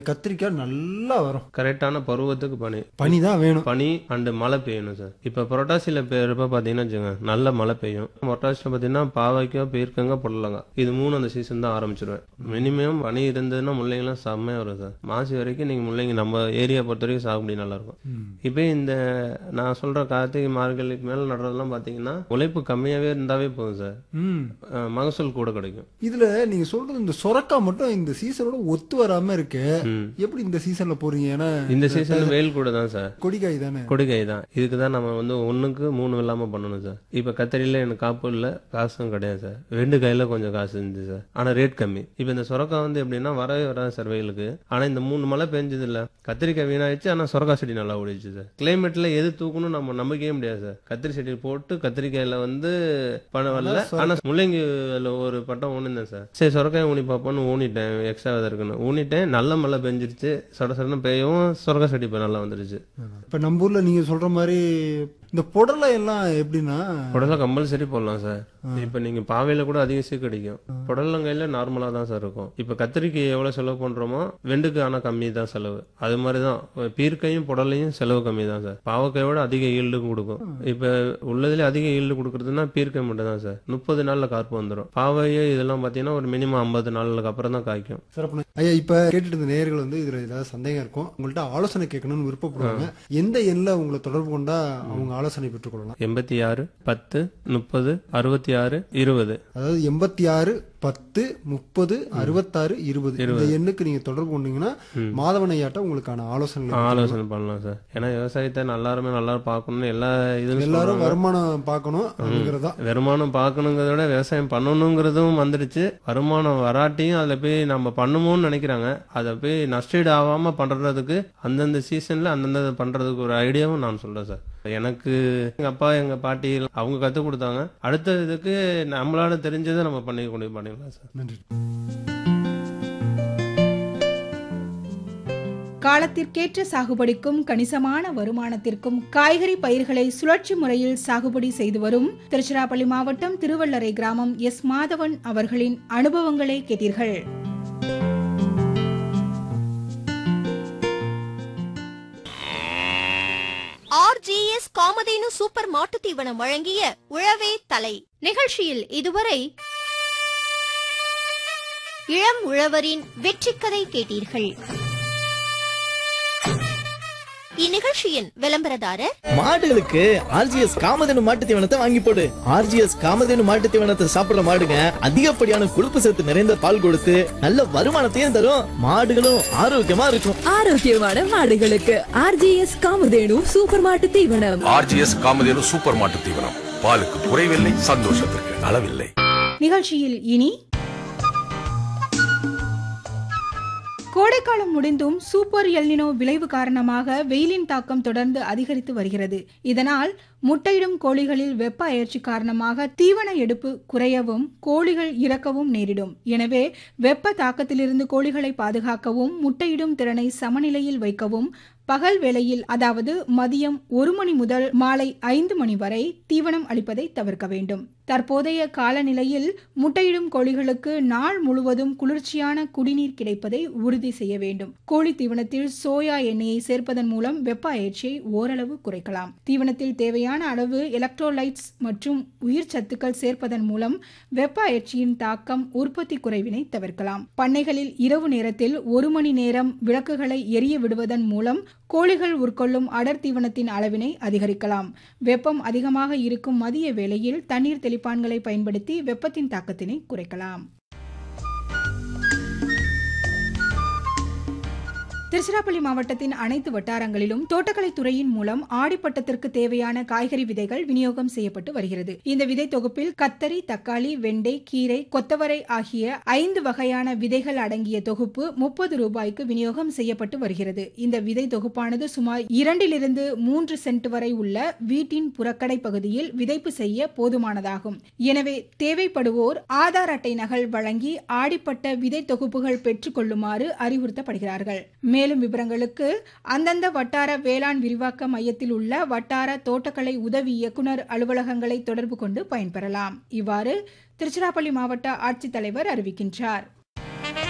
கத்திரிக்காய் நல்லா வரும் கரெக்டான பருவத்துக்கு பனி பனி தான் வேணும் பனி அண்ட் மழை பெய்யணும் சார் இப்போ புரட்டாசியில் பெய்யறப்ப பார்த்தீங்கன்னா வச்சுங்க நல்ல மழை பெய்யும் புரட்டாசியில் பார்த்தீங்கன்னா பாவைக்கோ பீர்க்கங்க புடலங்க இது மூணு அந்த சீசன் தான் ஆரம்பிச்சிருவேன் மினிமம் பனி இருந்ததுன்னா முள்ளைங்கலாம் செம்மையாக வரும் சார் மாசி வரைக்கும் நீங்கள் முள்ளைங்க நம்ம ஏரியா பொறுத்த வரைக்கும் சாகுபடி நல்லா இருக்கும் இப்போ இந்த நான் சொல்ற கார்த்திகை மார்கழிக்கு மேலே நடுறதெல்லாம் பார்த்தீங்கன்னா உழைப்பு கம்மியாகவே இருந்தாவே போதும் சார் ம் அஹ் மகசூல் கூட கிடைக்கும் இதுல நீங்க சொல்றது இந்த சொரக்காய் மட்டும் இந்த சீசனோட ஒத்து வராம இருக்கு ம். எப்படி இந்த சீசன்ல போறீங்க ஏன்னா இந்த சீசன் வெயில் கூட தான் சார் கொடிக்காய் தானே கொடுகை தான் இதுக்கு தான் நம்ம வந்து ஒண்ணுக்கு மூணு இல்லாம பண்ணணும் சார் இப்ப கத்திரியில எனக்கு காப்பு இல்ல காசும் கிடையாது சார் ரெண்டு கையில கொஞ்சம் காசு இருந்துச்சு சார் ஆனா ரேட் கம்மி இப்ப இந்த சுரக்காய் வந்து எப்படின்னா வரவே வராது சார் வெயிலுக்கு ஆனா இந்த மூணு மழை பெஞ்சது இல்ல கத்திரிக்காய் வீணாயிடுச்சு ஆனா சுரக்காய் செடி நல்லா ஓடிச்சு சார் கிளைமேட்ல எது தூக்கணும் நம்ம நம்பிக்கையே முடியாது சார் கத்திரி செடி போட்டு கத்திரிக்காயில வந்து பணம் வரல ஆனா முள்ளங்கி அதுல ஒரு பட்டம் ஊனிருந்தேன் சார் சரி சுரக்காய் ஊனி பார்ப்போம்னு ஊனிட்டேன் எக்ஸ்ட்ரா விதை இருக்குன்னு ஊனிட்டேன் நல்ல மழை பெஞ்சிருச்சு சட சடன்னு பெய்யவும் சுரக்காய் செடி இப்ப நல்லா வந்துருச்சு இப்ப நம்ம ஊர்ல நீங்க சொல்ற மாதிரி இந்த புடலை எல்லாம் எப்படின்னா புடலை கம்பல்சரி போடலாம் சார் இப்ப நீங்க பாவையில கூட அதிக சீ கிடைக்கும் புடலங்கையில நார்மலா தான் சார் இருக்கும் இப்ப கத்திரிக்கு எவ்வளவு செலவு பண்றோமோ வெண்டுக்கு ஆனா கம்மி தான் செலவு அது மாதிரிதான் பீர்க்கையும் புடலையும் செலவு கம்மி தான் சார் பாவக்காயோட அதிக ஈல்டு கொடுக்கும் இப்ப உள்ளதுல அதிக ஈல்டு கொடுக்கறதுன்னா பீர்க்கை மட்டும் தான் சார் முப்பது நாள்ல கார்ப்பு வந்துடும் பாவையே இதெல்லாம் பாத்தீங்கன்னா ஒரு மினிமம் ஐம்பது நாளுக்கு அப்புறம் தான் காய்க்கும் சிறப்பு ஐயா இப்ப கேட்டுட்டு இருந்த நேயர்கள் வந்து இதுல ஏதாவது சந்தேகம் இருக்கும் உங்கள்ட்ட ஆலோசனை கேட்கணும்னு விருப்பப்படுவாங்க எந்த எண்ணில் உங்களை தொடர்பு கொண்டா அவங்க ஆலோசனை பெற்றுக்கொள்ளலாம் எண்பத்தி ஆறு பத்து முப்பது அறுபத்தி ஆறு இருபது அதாவது எண்பத்தி ஆறு பத்து முப்பது அறுபத்தாறு இருபது இந்த எண்ணுக்கு நீங்க தொடர்பு கொண்டீங்கன்னா மாதவன் ஐயாட்ட உங்களுக்கான ஆலோசனை ஆலோசனை பண்ணலாம் சார் ஏன்னா விவசாயத்தை எல்லாருமே நல்லா பார்க்கணும்னு எல்லா இதுவும் எல்லாரும் வருமானம் பார்க்கணும் அப்படிங்கறதா வருமானம் பார்க்கணுங்கிறத விட விவசாயம் பண்ணணுங்கிறதும் வந்துடுச்சு வருமானம் வராட்டியும் அதுல போய் நம்ம பண்ணுமோன்னு நினைக்கிறாங்க அதை போய் நஷ்டீடு ஆகாம பண்றதுக்கு அந்தந்த சீசன்ல அந்தந்த பண்றதுக்கு ஒரு ஐடியாவும் நான் சொல்றேன் சார் எனக்கு எங்க அப்பா எங்க பாட்டி அவங்க கத்து கொடுத்தாங்க அடுத்த இதுக்கு நம்மளால தெரிஞ்சதை நம்ம பண்ணி கொண்டு பண்ணிக்கலாம் சார் நன்றி காலத்திற்கேற்ற சாகுபடிக்கும் கணிசமான வருமானத்திற்கும் காய்கறி பயிர்களை சுழற்சி முறையில் சாகுபடி செய்து வரும் திருச்சிராப்பள்ளி மாவட்டம் திருவள்ளரை கிராமம் எஸ் மாதவன் அவர்களின் அனுபவங்களை கேட்டீர்கள் ஆர்ஜிஎஸ் காமதேனு சூப்பர் மாட்டுத் தீவனம் வழங்கிய உழவே தலை நிகழ்ச்சியில் இதுவரை இளம் உழவரின் வெற்றிக்கதை கேட்டீர்கள் இந்நிகழ்ச்சியின் விளம்பரதாரர் மாடுகளுக்கு ஆர்ஜிஎஸ் காமதேனு மாட்டு தீவனத்தை வாங்கி போடு ஆர்ஜிஎஸ் காமதேனு மாட்டு தீவனத்தை சாப்பிடுற மாடுங்க அதிகப்படியான கொழுப்பு சத்து நிறைந்த பால் கொடுத்து நல்ல வருமானத்தையும் தரும் மாடுகளும் ஆரோக்கியமா இருக்கும் ஆரோக்கியமான மாடுகளுக்கு ஆர்ஜிஎஸ் காமதேனு சூப்பர் மாட்டு தீவனம் ஆர்ஜிஎஸ் காமதேனு சூப்பர் மாட்டு தீவனம் பாலுக்கு குறைவில்லை சந்தோஷத்திற்கு அளவில்லை நிகழ்ச்சியில் இனி கோடைக்காலம் முடிந்தும் சூப்பர் எல்னினோ விளைவு காரணமாக வெயிலின் தாக்கம் தொடர்ந்து அதிகரித்து வருகிறது இதனால் முட்டையிடும் கோழிகளில் வெப்ப அயற்சி காரணமாக தீவன எடுப்பு குறையவும் கோழிகள் இறக்கவும் நேரிடும் எனவே வெப்ப தாக்கத்திலிருந்து கோழிகளை பாதுகாக்கவும் முட்டையிடும் திறனை சமநிலையில் வைக்கவும் பகல் வேளையில் அதாவது மதியம் ஒரு மணி முதல் மாலை ஐந்து மணி வரை தீவனம் அளிப்பதை தவிர்க்க வேண்டும் தற்போதைய காலநிலையில் முட்டையிடும் கோழிகளுக்கு நாள் முழுவதும் குளிர்ச்சியான குடிநீர் கிடைப்பதை உறுதி செய்ய வேண்டும் கோழி தீவனத்தில் சோயா எண்ணெயை சேர்ப்பதன் மூலம் வெப்ப அயற்சியை ஓரளவு குறைக்கலாம் தீவனத்தில் தேவையான அளவு எலக்ட்ரோலைட்ஸ் மற்றும் உயிர் சத்துக்கள் சேர்ப்பதன் மூலம் வெப்ப அயற்சியின் தாக்கம் உற்பத்தி குறைவினை தவிர்க்கலாம் பண்ணைகளில் இரவு நேரத்தில் ஒரு மணி நேரம் விளக்குகளை எரிய விடுவதன் மூலம் கோழிகள் உட்கொள்ளும் அடர் தீவனத்தின் அளவினை அதிகரிக்கலாம் வெப்பம் அதிகமாக இருக்கும் மதிய வேளையில் தண்ணீர் தெளிப்பான்களை பயன்படுத்தி வெப்பத்தின் தாக்கத்தினை குறைக்கலாம் திருச்சிராப்பள்ளி மாவட்டத்தின் அனைத்து வட்டாரங்களிலும் தோட்டக்கலை துறையின் மூலம் ஆடிப்பட்டத்திற்கு தேவையான காய்கறி விதைகள் விநியோகம் செய்யப்பட்டு வருகிறது இந்த விதை தொகுப்பில் கத்தரி தக்காளி வெண்டை கீரை கொத்தவரை ஆகிய ஐந்து வகையான விதைகள் அடங்கிய தொகுப்பு முப்பது ரூபாய்க்கு விநியோகம் செய்யப்பட்டு வருகிறது இந்த விதை தொகுப்பானது சுமார் இரண்டிலிருந்து மூன்று சென்ட் வரை உள்ள வீட்டின் புறக்கடை பகுதியில் விதைப்பு செய்ய போதுமானதாகும் எனவே தேவைப்படுவோர் ஆதார் அட்டை நகல் வழங்கி ஆடிப்பட்ட விதை தொகுப்புகள் பெற்றுக் கொள்ளுமாறு அறிவுறுத்தப்படுகிறார்கள் மேலும் விவரங்களுக்கு அந்தந்த வட்டார வேளாண் விரிவாக்க மையத்தில் உள்ள வட்டார தோட்டக்கலை உதவி இயக்குனர் அலுவலகங்களை தொடர்பு கொண்டு பயன்பெறலாம் இவ்வாறு திருச்சிராப்பள்ளி மாவட்ட ஆட்சித்தலைவர் அறிவிக்கின்றார்